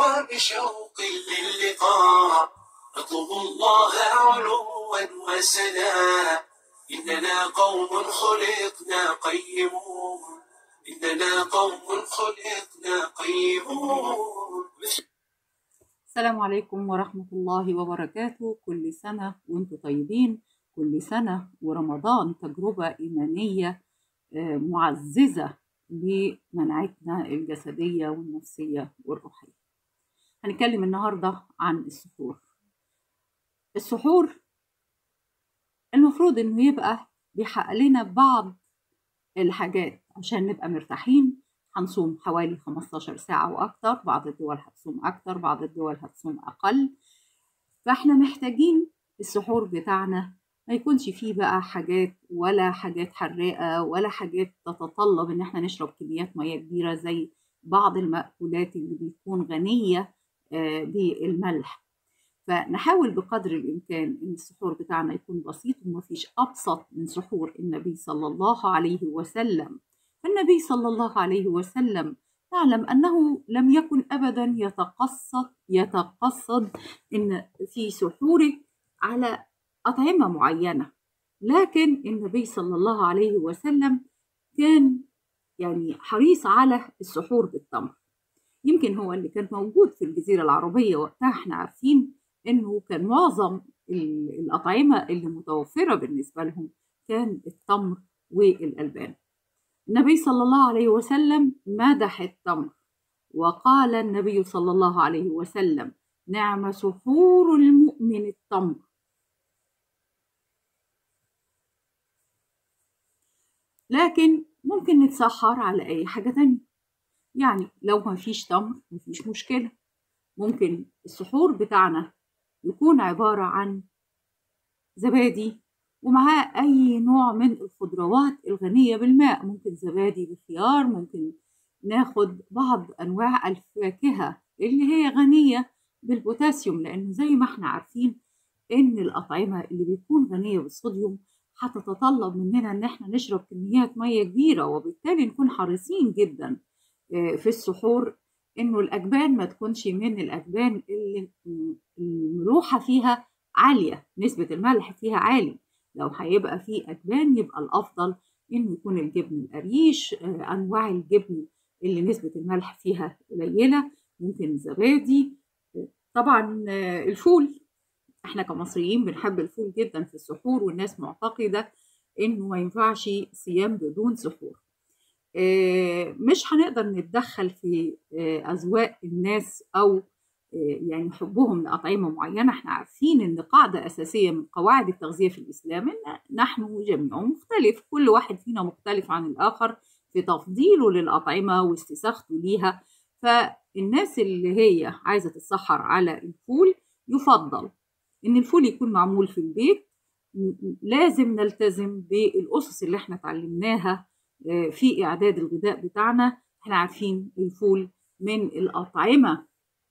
وبشوق للقاء نطلب الله علوا وسنا إننا قوم خلقنا قيمون إننا قوم خلقنا قيمون السلام عليكم ورحمة الله وبركاته كل سنة وانتم طيبين كل سنة ورمضان تجربة إيمانية آه، معززة لمناعتنا الجسدية والنفسية والروحية هنتكلم النهاردة عن السحور السحور المفروض انه يبقى بيحقق لنا بعض الحاجات عشان نبقى مرتاحين هنصوم حوالي 15 ساعة وأكتر بعض الدول هتصوم أكتر بعض الدول هتصوم أقل فإحنا محتاجين السحور بتاعنا ما يكونش فيه بقى حاجات ولا حاجات حراقة ولا حاجات تتطلب إن إحنا نشرب كميات مياه كبيرة زي بعض المأكولات اللي بتكون غنية آه، بالملح فنحاول بقدر الإمكان إن السحور بتاعنا يكون بسيط ومفيش أبسط من سحور النبي صلى الله عليه وسلم فالنبي صلى الله عليه وسلم نعلم أنه لم يكن أبدا يتقصد يتقصد إن في سحوره على أطعمة معينة لكن النبي صلى الله عليه وسلم كان يعني حريص على السحور بالتمر يمكن هو اللي كان موجود في الجزيرة العربية وقتها احنا عارفين انه كان معظم ال- الأطعمة اللي متوفرة بالنسبة لهم كان التمر والألبان النبي صلى الله عليه وسلم مدح التمر وقال النبي صلى الله عليه وسلم نعم سحور المؤمن التمر لكن ممكن نتسحر على أي حاجة تانية يعني لو ما فيش تمر ما فيش مشكلة ممكن السحور بتاعنا يكون عبارة عن زبادي ومعاه أي نوع من الخضروات الغنية بالماء ممكن زبادي بخيار ممكن ناخد بعض أنواع الفاكهة اللي هي غنية بالبوتاسيوم لأنه زي ما احنا عارفين إن الأطعمة اللي بتكون غنية بالصوديوم هتتطلب مننا إن احنا نشرب كميات مية كبيرة وبالتالي نكون حريصين جدا آه، في السحور إنه الأجبان ما تكونش من الأجبان اللي الملوحة فيها عالية نسبة الملح فيها عالي لو هيبقى في أجبان يبقى الأفضل إنه يكون الجبن القريش آه، أنواع الجبن اللي نسبة الملح فيها قليلة ممكن زبادي آه، طبعا آه، الفول احنا كمصريين بنحب الفول جدا في السحور والناس معتقدة إنه ما ينفعش صيام بدون سحور آه، مش هنقدر نتدخل في آه، أذواق الناس أو آه، يعني حبهم لأطعمة معينة احنا عارفين إن قاعدة أساسية من قواعد التغذية في الإسلام إن نحن جميع مختلف كل واحد فينا مختلف عن الآخر في تفضيله للأطعمة واستساغته ليها فالناس اللي هي عايزة تتسحر على الفول يفضل إن الفول يكون معمول في البيت م- لازم نلتزم بالأسس اللي احنا اتعلمناها آه، في إعداد الغذاء بتاعنا احنا عارفين الفول من الأطعمة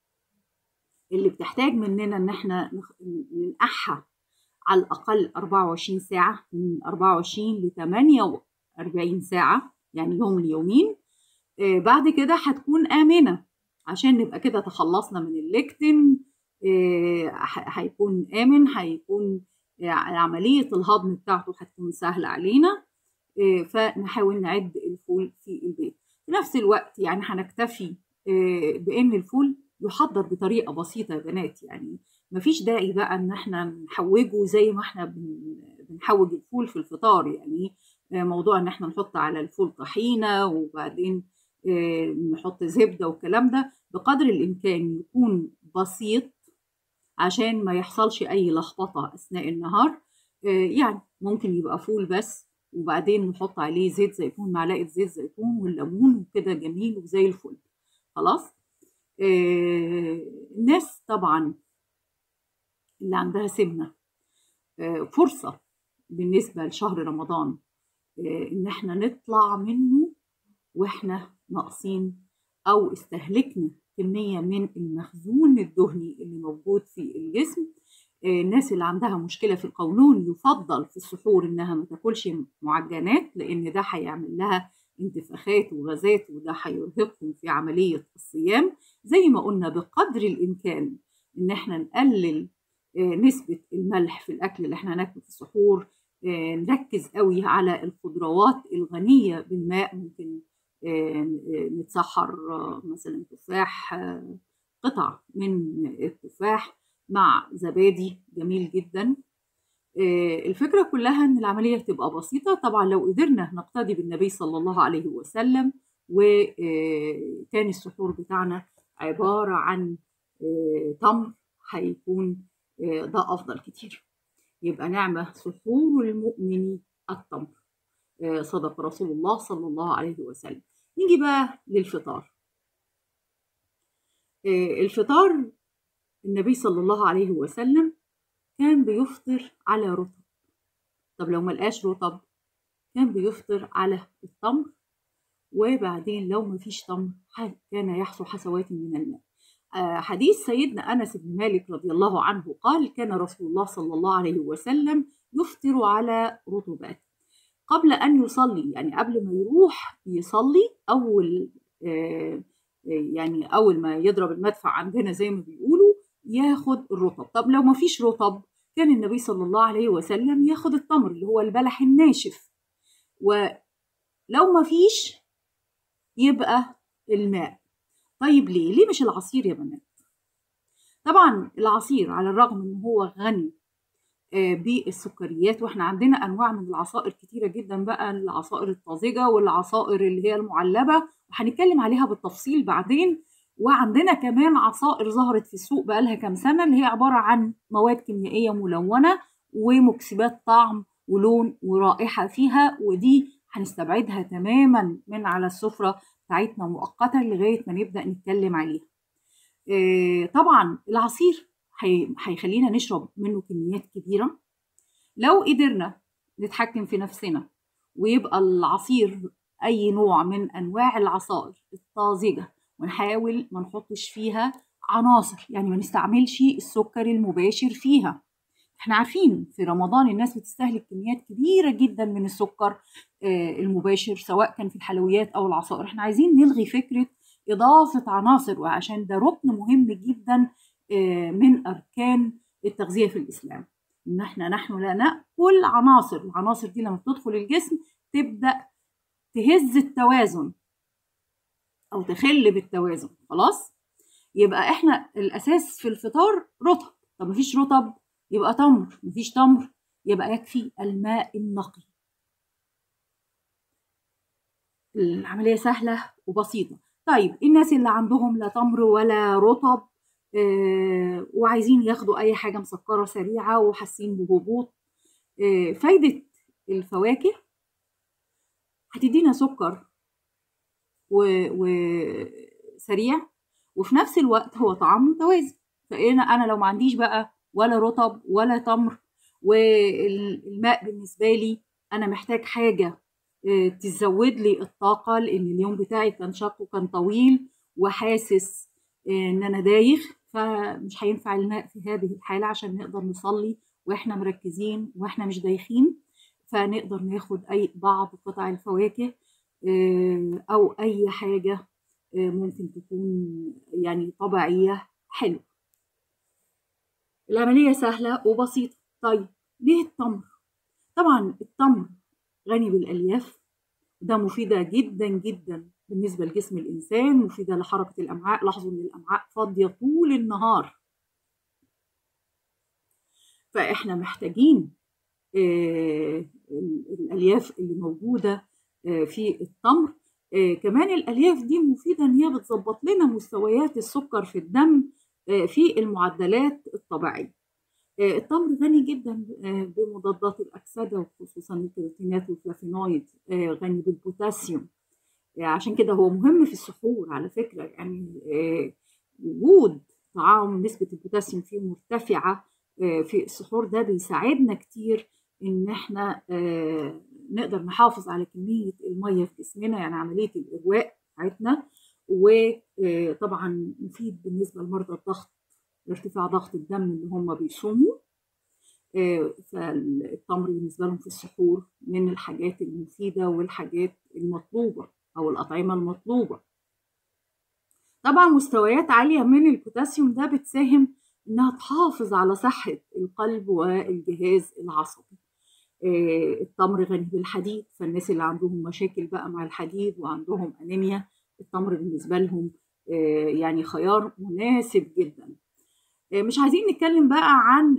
اللي بتحتاج مننا ان احنا نخ- ننقعها على الأقل 24 ساعة من 24 ل 48 ساعة يعني يوم ليومين آه، بعد كده هتكون آمنة عشان نبقى كده تخلصنا من الليكتين آه، ح- هيكون آمن هيكون آه، عملية الهضم بتاعته هتكون سهلة علينا آه، فنحاول نعد الفول في البيت في نفس الوقت يعني هنكتفي آه، بان الفول يحضر بطريقه بسيطه يا بنات يعني مفيش داعي بقى ان احنا نحوجه زي ما احنا بن- بنحوج الفول في الفطار يعني آه، موضوع ان احنا نحط على الفول طحينه وبعدين آه، نحط زبده والكلام ده بقدر الامكان يكون بسيط عشان ما يحصلش اي لخبطه اثناء النهار آه، يعني ممكن يبقى فول بس وبعدين نحط عليه زيت زيتون معلقه زيت زيتون والليمون وكده جميل وزي الفل خلاص آه، الناس طبعا اللي عندها سمنه آه، فرصه بالنسبه لشهر رمضان آه، ان احنا نطلع منه واحنا ناقصين او استهلكنا كميه من المخزون الدهني اللي موجود في الجسم آه، الناس اللي عندها مشكله في القولون يفضل في السحور انها ما تاكلش معجنات لان ده هيعمل لها انتفاخات وغازات وده هيرهقهم في عمليه الصيام زي ما قلنا بقدر الامكان ان احنا نقلل نسبه الملح في الاكل اللي احنا هناكله في السحور نركز قوي على الخضروات الغنيه بالماء ممكن نتسحر مثلا تفاح قطع من التفاح مع زبادي جميل جدا الفكرة كلها إن العملية تبقى بسيطة طبعا لو قدرنا نقتدي بالنبي صلى الله عليه وسلم وكان السحور بتاعنا عبارة عن تمر هيكون ده أفضل كتير يبقى نعمة سحور المؤمن التمر صدق رسول الله صلى الله عليه وسلم نيجي بقى للفطار الفطار النبي صلى الله عليه وسلم كان بيفطر على رطب طب لو ملقاش رطب كان بيفطر على التمر وبعدين لو مفيش تمر كان يحصو حسوات من الماء حديث سيدنا أنس بن مالك رضي الله عنه قال كان رسول الله صلى الله عليه وسلم يفطر على رطبات قبل أن يصلي يعني قبل ما يروح يصلي أول يعني أول ما يضرب المدفع عندنا زي ما بيقولوا ياخد الرطب طب لو ما فيش رطب كان النبي صلى الله عليه وسلم ياخد التمر اللي هو البلح الناشف ولو ما فيش يبقى الماء طيب ليه ليه مش العصير يا بنات طبعا العصير على الرغم ان هو غني بالسكريات واحنا عندنا انواع من العصائر كتيره جدا بقى العصائر الطازجه والعصائر اللي هي المعلبه وهنتكلم عليها بالتفصيل بعدين وعندنا كمان عصائر ظهرت في السوق بقالها كام سنة اللي هي عبارة عن مواد كيميائية ملونة ومكسبات طعم ولون ورائحة فيها ودي هنستبعدها تماما من على السفرة بتاعتنا مؤقتا لغاية ما نبدأ نتكلم عليها آه طبعا العصير هيخلينا نشرب منه كميات كبيرة لو قدرنا نتحكم في نفسنا ويبقى العصير أي نوع من أنواع العصائر الطازجة ونحاول ما نحطش فيها عناصر يعني ما نستعملش السكر المباشر فيها احنا عارفين في رمضان الناس بتستهلك كميات كبيره جدا من السكر المباشر سواء كان في الحلويات او العصائر احنا عايزين نلغي فكره اضافه عناصر وعشان ده ركن مهم جدا من اركان التغذيه في الاسلام ان احنا نحن لا ناكل عناصر العناصر دي لما بتدخل الجسم تبدا تهز التوازن او تخل بالتوازن خلاص يبقى احنا الاساس في الفطار رطب طب مفيش رطب يبقى تمر مفيش تمر يبقى يكفي الماء النقي العملية سهلة وبسيطة طيب الناس اللي عندهم لا تمر ولا رطب آه وعايزين ياخدوا أي حاجة مسكرة سريعة وحاسين بهبوط آه فايدة الفواكه هتدينا سكر وسريع وفي نفس الوقت هو طعام متوازن فانا انا لو ما عنديش بقى ولا رطب ولا تمر والماء بالنسبه لي انا محتاج حاجه تزود لي الطاقه لان اليوم بتاعي كان شاق وكان طويل وحاسس ان انا دايخ فمش هينفع الماء في هذه الحاله عشان نقدر نصلي واحنا مركزين واحنا مش دايخين فنقدر ناخد اي بعض قطع الفواكه او اي حاجه ممكن تكون يعني طبيعيه حلوه العمليه سهله وبسيطه طيب ليه التمر طبعا التمر غني بالالياف ده مفيده جدا جدا بالنسبه لجسم الانسان مفيده لحركه الامعاء لاحظوا ان الامعاء فاضيه طول النهار فاحنا محتاجين الالياف اللي موجوده في التمر كمان الالياف دي مفيده ان هي بتظبط لنا مستويات السكر في الدم في المعدلات الطبيعيه التمر غني جدا بمضادات الاكسده وخصوصا الكروتينات والفلافينويد غني بالبوتاسيوم عشان كده هو مهم في السحور على فكره يعني وجود طعام نسبه البوتاسيوم فيه مرتفعه في السحور ده بيساعدنا كتير ان احنا نقدر نحافظ على كميه الميه في جسمنا يعني عمليه الارواء بتاعتنا وطبعا مفيد بالنسبه لمرضى الضغط ارتفاع ضغط الدم اللي هم بيصوموا فالتمر بالنسبه لهم في السحور من الحاجات المفيده والحاجات المطلوبه او الاطعمه المطلوبه طبعا مستويات عالية من البوتاسيوم ده بتساهم إنها تحافظ على صحة القلب والجهاز العصبي آه، التمر غني بالحديد فالناس اللي عندهم مشاكل بقى مع الحديد وعندهم أنيميا التمر بالنسبة لهم آه، يعني خيار مناسب جدا آه، مش عايزين نتكلم بقى عن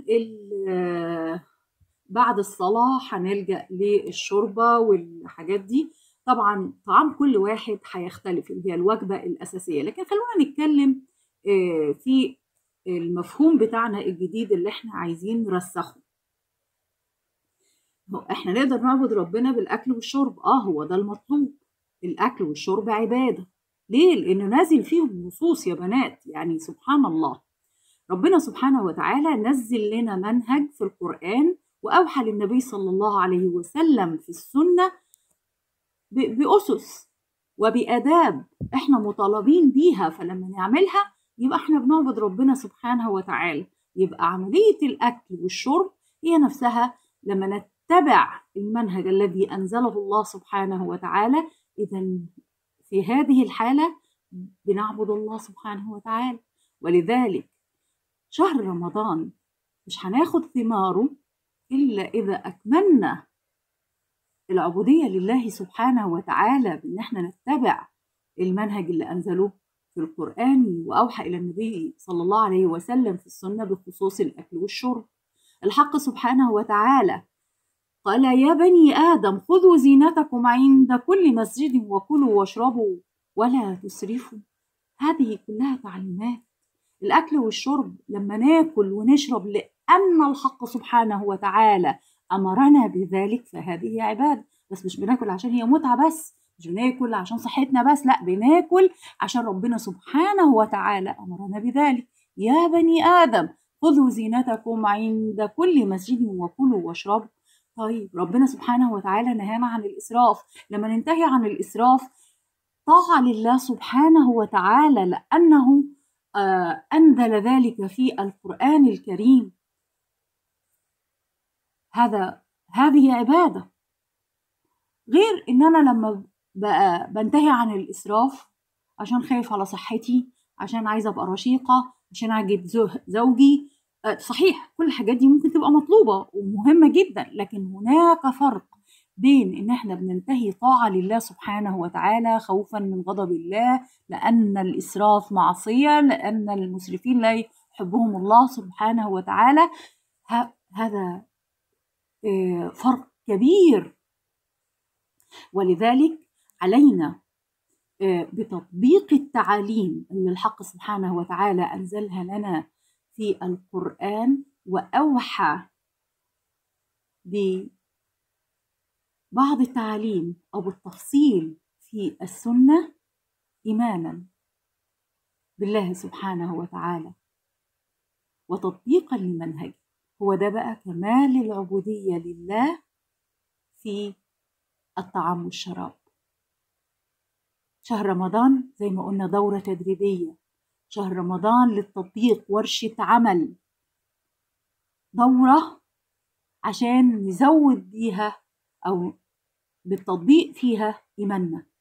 بعد الصلاة هنلجأ للشوربة والحاجات دي طبعا طعام كل واحد هيختلف اللي هي الوجبة الأساسية لكن خلونا نتكلم في المفهوم بتاعنا الجديد اللي احنا عايزين نرسخه احنا نقدر نعبد ربنا بالاكل والشرب اه هو ده المطلوب الاكل والشرب عباده ليه لانه نازل فيهم نصوص يا بنات يعني سبحان الله ربنا سبحانه وتعالى نزل لنا منهج في القران واوحى للنبي صلى الله عليه وسلم في السنه باسس وباداب احنا مطالبين بيها فلما نعملها يبقى احنا بنعبد ربنا سبحانه وتعالى يبقى عمليه الاكل والشرب هي نفسها لما نتبع المنهج الذي أنزله الله سبحانه وتعالى إذا في هذه الحالة بنعبد الله سبحانه وتعالى ولذلك شهر رمضان مش هناخد ثماره إلا إذا أكملنا العبودية لله سبحانه وتعالى بإن احنا نتبع المنهج اللي أنزلوه في القرآن وأوحى إلى النبي صلى الله عليه وسلم في السنة بخصوص الأكل والشرب الحق سبحانه وتعالى قال يا بني آدم خذوا زينتكم عند كل مسجد وكلوا واشربوا ولا تسرفوا هذه كلها تعليمات الأكل والشرب لما ناكل ونشرب لأن الحق سبحانه وتعالى أمرنا بذلك فهذه عبادة بس مش بناكل عشان هي متعة بس مش بناكل عشان صحتنا بس لا بناكل عشان ربنا سبحانه وتعالى أمرنا بذلك يا بني آدم خذوا زينتكم عند كل مسجد وكلوا واشربوا طيب ربنا سبحانه وتعالى نهانا عن الإسراف لما ننتهي عن الإسراف طاعة لله سبحانه وتعالى لأنه آه أنزل ذلك في القرآن الكريم هذا هذه عبادة غير إن أنا لما بقى بنتهي عن الإسراف عشان خايف على صحتي عشان عايزة أبقى رشيقة عشان أعجب زوجي آه، صحيح كل الحاجات دي ممكن تبقى مطلوبة ومهمة جدا لكن هناك فرق بين ان احنا بننتهي طاعة لله سبحانه وتعالى خوفا من غضب الله لان الاسراف معصية لان المسرفين لا يحبهم الله سبحانه وتعالى هذا آه، فرق كبير ولذلك علينا آه، بتطبيق التعاليم اللي الحق سبحانه وتعالى انزلها لنا في القرآن وأوحى ببعض التعاليم أو بالتفصيل في السنة إيمانا بالله سبحانه وتعالى وتطبيقا لمنهجه هو ده بقى كمال العبودية لله في الطعام والشراب شهر رمضان زي ما قلنا دورة تدريبية شهر رمضان للتطبيق ورشة عمل دورة عشان نزود بيها أو بالتطبيق فيها إيماننا